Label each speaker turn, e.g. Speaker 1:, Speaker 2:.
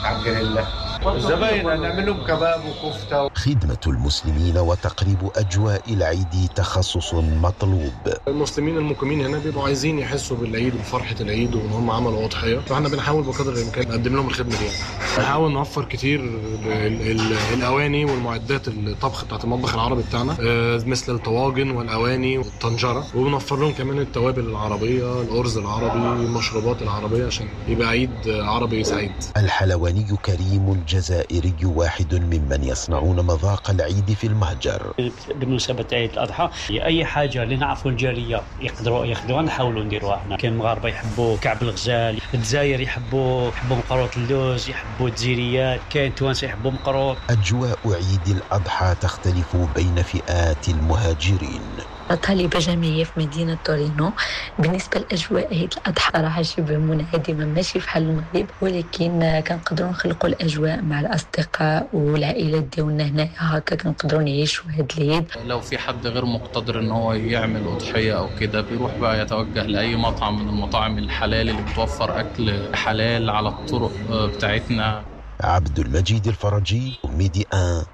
Speaker 1: على الجريلا الزباين هنعمل لهم كباب وكفته
Speaker 2: خدمة المسلمين وتقريب أجواء العيد تخصص مطلوب
Speaker 3: المسلمين المقيمين هنا بيبقوا عايزين يحسوا بالعيد وفرحه العيد وان هم عملوا اضحيه فاحنا بنحاول بقدر الامكان نقدم لهم الخدمه دي يعني بنحاول نوفر كتير ال- ال- الاواني والمعدات الطبخ بتاعت المطبخ العربي بتاعنا آه، مثل الطواجن والاواني والطنجره وبنوفر لهم كمان التوابل العربيه الارز العربي المشروبات العربيه عشان يبقى عيد عربي سعيد
Speaker 2: الحلواني كريم الجزائري واحد ممن يصنعون مذاق العيد في المهجر
Speaker 4: بمناسبة عيد الأضحى أي حاجة اللي نعرفوا الجالية يقدروا ياخذوها نحاولوا نديروها احنا كاين مغاربة يحبوا كعب الغزال الجزائر يحبوا يحبوا مقروط اللوز يحبوا الجزيريات كاين توانسة يحبوا مقروط
Speaker 2: أجواء عيد الأضحى تختلف بين فئات المهاجرين
Speaker 5: طالبة جامعية في مدينة تورينو بالنسبة لأجواء عيد الأضحى صراحة شبه منعدمة ماشي في حال المغرب ولكن كنقدروا نخلقوا الأجواء مع الأصدقاء والعائلات ديالنا هنايا هكا كنقدروا نعيشوا هاد العيد
Speaker 6: لو في حد غير مقتدر ان هو يعمل اضحيه او كده بيروح بقى يتوجه لاي مطعم من المطاعم الحلال اللي بتوفر اكل حلال على الطرق آه، بتاعتنا
Speaker 2: عبد المجيد الفرجي ميدي 1